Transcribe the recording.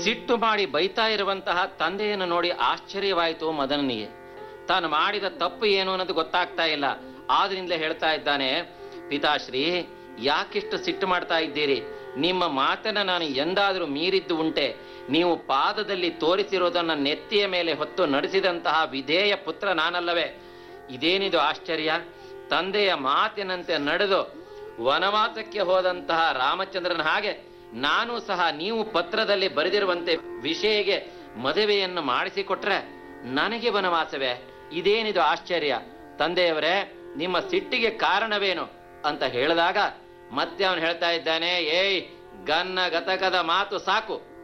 ಸಿಟ್ಟು ಮಾಡಿ ಬೈತಾ ಇರುವಂತಹ ತಂದೆಯನ್ನು ನೋಡಿ ಆಶ್ಚರ್ಯವಾಯಿತು ಮದನನಿಗೆ ತಾನು ಮಾಡಿದ ತಪ್ಪು ಏನು ಅನ್ನೋದು ಗೊತ್ತಾಗ್ತಾ ಇಲ್ಲ ಆದ್ರಿಂದಲೇ ಹೇಳ್ತಾ ಇದ್ದಾನೆ ಪಿತಾಶ್ರೀ ಯಾಕಿಷ್ಟು ಸಿಟ್ಟು ಮಾಡ್ತಾ ಇದ್ದೀರಿ ನಿಮ್ಮ ಮಾತನ್ನ ನಾನು ಎಂದಾದರೂ ಮೀರಿದ್ದು ಉಂಟೆ ನೀವು ಪಾದದಲ್ಲಿ ತೋರಿಸಿರೋದನ್ನ ನೆತ್ತಿಯ ಮೇಲೆ ಹೊತ್ತು ನಡೆಸಿದಂತಹ ವಿಧೇಯ ಪುತ್ರ ನಾನಲ್ಲವೇ ಇದೇನಿದು ಆಶ್ಚರ್ಯ ತಂದೆಯ ಮಾತಿನಂತೆ ನಡೆದು ವನವಾಸಕ್ಕೆ ಹೋದಂತಹ ರಾಮಚಂದ್ರನ ಹಾಗೆ ನಾನು ಸಹ ನೀವು ಪತ್ರದಲ್ಲಿ ಬರೆದಿರುವಂತೆ ವಿಷಯಗೆ ಮದುವೆಯನ್ನು ಮಾಡಿಸಿಕೊಟ್ರೆ ನನಗೆ ವನವಾಸವೇ ಇದೇನಿದು ಆಶ್ಚರ್ಯ ತಂದೆಯವರೇ ನಿಮ್ಮ ಸಿಟ್ಟಿಗೆ ಕಾರಣವೇನು ಅಂತ ಹೇಳಿದಾಗ ಮತ್ತೆ ಅವನು ಹೇಳ್ತಾ ಇದ್ದಾನೆ ಏಯ್ ಗನ್ನ ಗತಕದ ಮಾತು ಸಾಕು